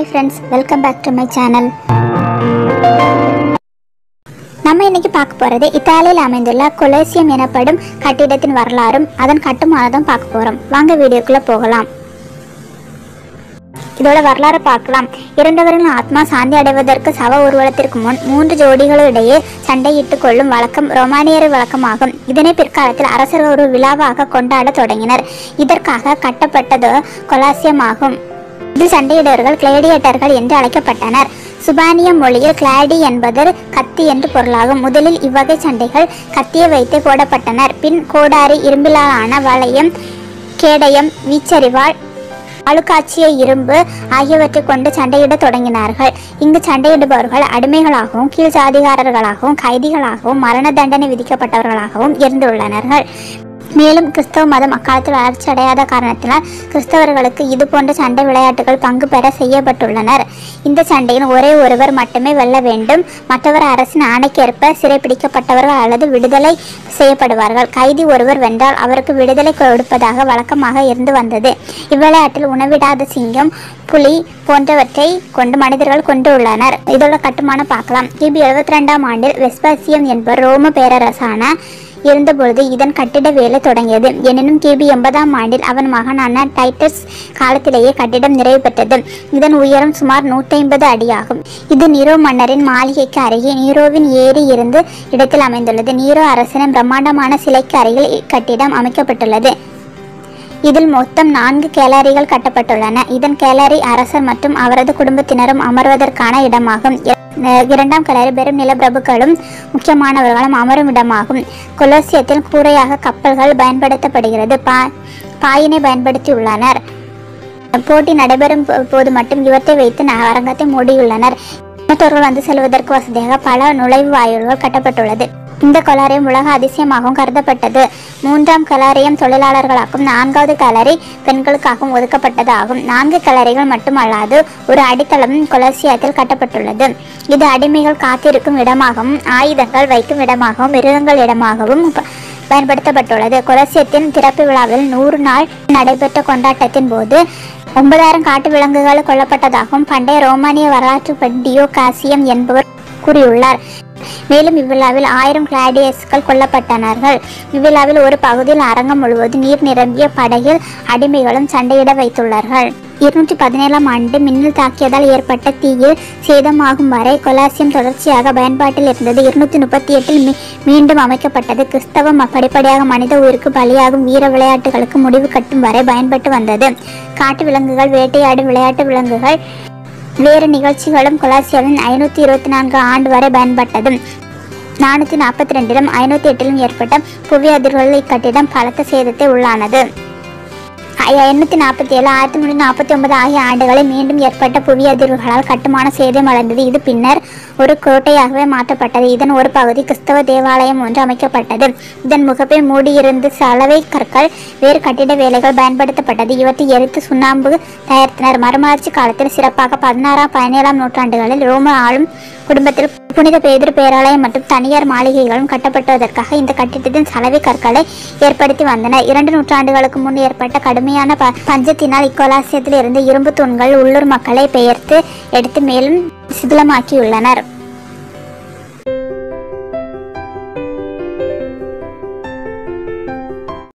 friends welcome back to my channel நம்ம இன்னைக்கு பார்க்க போறது இத்தாலியில் அமைந்துள்ள கொலேசியம் எனப்படும் கட்டிடத்தின் வரலாறும் அதன் கட்டுமானதும் பார்க்க போறோம் வாங்க வீடியோக்குள்ள போகலாம் இதோட வரலாறு பார்க்கலாம் இறந்தவர்களின் ஆத்மா சாந்தி அடைவதற்கு சவ ஊர்வலத்திற்கு முன் மூன்று ஜோடிகளிடையே சண்டையிட்டுக் கொள்ளும் வழக்கம் ரோமானியர் வழக்கமாகும் இதனை பிற்காலத்தில் அரசர்கள் ஒரு விழாவாக கொண்டாட தொடங்கினர் இதற்காக கட்டப்பட்டது கொலாசியம் ஆகும் இதில் சண்டையிடவர்கள் கிளேடியேட்டர்கள் என்று அழைக்கப்பட்டனர் சுபானிய மொழியில் கிளாடி என்பது கத்தி என்று பொருளாகும் முதலில் இவ்வகை சண்டைகள் கத்தியை வைத்து போடப்பட்டனர் பின் கோடாரி இரும்பிலான வளையம் கேடயம் வீச்சரிவாள் அழுக்காட்சிய இரும்பு ஆகியவற்றை கொண்டு சண்டையிடத் தொடங்கினார்கள் இங்கு சண்டையிடுபவர்கள் அடிமைகளாகவும் கீழ் சாதிகாரர்களாகவும் கைதிகளாகவும் மரண தண்டனை விதிக்கப்பட்டவர்களாகவும் இருந்துள்ளனர்கள் மேலும் கிறிஸ்தவ மதம் அக்காலத்தில் வளர்ச்சி அடையாத காரணத்தினால் கிறிஸ்தவர்களுக்கு இது போன்ற சண்டை விளையாட்டுகள் பங்கு பெற செய்யப்பட்டுள்ளனர் இந்த சண்டையில் ஒரே ஒருவர் மட்டுமே வெல்ல வேண்டும் மற்றவர் அரசின் ஆணைக்கேற்ப சிறைப்பிடிக்கப்பட்டவர்கள் அல்லது விடுதலை செய்யப்படுவார்கள் கைதி ஒருவர் வென்றால் அவருக்கு விடுதலை கொடுப்பதாக வழக்கமாக இருந்து வந்தது இவ்விளையாட்டில் உணவிடாத சிங்கம் புலி போன்றவற்றை கொண்டு மனிதர்கள் கொண்டு உள்ளனர் இதோட கட்டுமானம் பார்க்கலாம் கிபி எழுபத்தி ரெண்டாம் ஆண்டில் வெஸ்பாசியம் என்பவர் ரோம பேரரசான இருந்தபொழுது இதன் கட்டிட வேலை தொடங்கியது எனினும் கிபி எண்பதாம் ஆண்டில் அவன் மகனான டைட்டஸ் காலத்திலேயே கட்டிடம் நிறைவு பெற்றது இதன் உயரம் சுமார் நூற்றி ஐம்பது அடியாகும் இது நீரோ மன்னரின் மாளிகைக்கு அருகே நீரோவின் ஏரி இருந்து இடத்தில் அமைந்துள்ளது நீரோ அரசனின் பிரம்மாண்டமான சிலைக்கு அருகில் இக்கட்டிடம் அமைக்கப்பட்டுள்ளது இதில் மொத்தம் நான்கு கேலரிகள் கட்டப்பட்டுள்ளன இதன் கேலரி அரசர் மற்றும் அவரது குடும்பத்தினரும் அமர்வதற்கான இடமாகும் இர- இரண்டாம் கேலரி பெரும் நிலப்பிரபுக்களும் முக்கியமானவர்களும் அமரும் இடமாகும் கொலோசியத்தில் கூரையாக கப்பல்கள் பயன்படுத்தப்படுகிறது பா பாயினை பயன்படுத்தியுள்ளனர் போட்டி நடைபெறும் போ- போது மட்டும் இவற்றை வைத்து ந- அரங்கத்தை மூடியுள்ளனர் மற்றவர்கள் வந்து செல்வதற்கு வசதியாக பல நுழைவு வாயில்கள் கட்டப்பட்டுள்ளது இந்த கலாரியம் உலக அதிசயமாகவும் கருதப்பட்டது மூன்றாம் கலாரியம் தொழிலாளர்களாகவும் நான்காவது கலரி பெண்களுக்காகவும் ஒதுக்கப்பட்டது ஆகும் நான்கு கலரிகள் மட்டுமல்லாது ஒரு அடித்தளமும் கொலசியத்தில் கட்டப்பட்டுள்ளது இது அடிமைகள் காத்திருக்கும் இடமாகவும் ஆயுதங்கள் வைக்கும் இடமாகவும் மிருகங்கள் இடமாகவும் ப- பயன்படுத்தப்பட்டுள்ளது கொலசியத்தின் திறப்பு விழாவில் நூறு நாள் நடைபெற்ற கொண்டாட்டத்தின் போது ஒன்பதாயிரம் காட்டு விலங்குகள் கொல்லப்பட்டதாகவும் பண்டைய ரோமானிய வரலாற்று டியோ காசியம் என்பவர் கூறியுள்ளார் மேலும் இவ்விழாவில் ஆயிரம் கிளாடியஸ்கள் கொல்லப்பட்டனர்கள் இவ்விழாவில் ஒரு பகுதியில் அரங்கம் முழுவதும் நீர் நிரம்பிய படகில் அடிமைகளும் சண்டையிட வைத்துள்ளார்கள் இருநூற்றி பதினேழாம் ஆண்டு மின்னல் தாக்கியதால் ஏற்பட்ட தீயில் சேதமாகும் வரை கொலாசியம் தொடர்ச்சியாக பயன்பாட்டில் இருந்தது இருநூற்றி முப்பத்தி எட்டில் மீ மீண்டும் அமைக்கப்பட்டது கிறிஸ்தவம் படிப்படியாக மனித உயிருக்கு பலியாகும் வீர விளையாட்டுகளுக்கு முடிவு கட்டும் வரை பயன்பட்டு வந்தது காட்டு விலங்குகள் வேட்டையாடும் விளையாட்டு விலங்குகள் வேறு நிகழ்ச்சிகளும் கொலாசியாவின் ஐநூற்றி இருபத்தி நான்கு ஆண்டு வரை பயன்பட்டது நானூற்றி நாற்பத்தி ரெண்டிலும் ஐநூற்றி எட்டிலும் ஏற்பட்ட புவி அதிர்வுகளில் இக்கட்டிடம் பலத்த சேதத்தை உள்ளானது எண்ணூற்றி நாற்பத்தி ஏழு ஆயிரத்தி முன்னூற்றி நாற்பத்தி ஒன்பது ஆகிய ஆண்டுகளில் மீண்டும் ஏற்பட்ட புவி அதிர்வுகளால் கட்டுமான சேதம் அடைந்தது இது பின்னர் ஒரு கோட்டையாகவே மாற்றப்பட்டது இதன் ஒரு பகுதி கிறிஸ்தவ தேவாலயம் ஒன்று அமைக்கப்பட்டது இதன் முகப்பை மூடியிருந்து சலவை கற்கள் வேறு கட்டிட வேலைகள் பயன்படுத்தப்பட்டது இவற்றை எரித்து சுண்ணாம்பு தயாரித்தனர் மறுமலர்ச்சி காலத்தில் சிறப்பாக பதினாறாம் பதினேழாம் நூற்றாண்டுகளில் ரோம ஆளும் குடும்பத்தில் புனித பேதர் பேராலயம் மற்றும் தனியார் மாளிகைகளும் கட்டப்பட்டதற்காக இந்த கட்டிடத்தின் சலவை கற்களை ஏற்படுத்தி வந்தனர் இரண்டு நூற்றாண்டுகளுக்கு முன் ஏற்பட்ட கடுமையான ப- பஞ்சத்தினால் இக்கொலாசியத்தில் இருந்து இரும்பு தூண்கள் உள்ளூர் மக்களை பெயர்த்து எடுத்து மேலும் சிதிலமாக்கியுள்ளனர்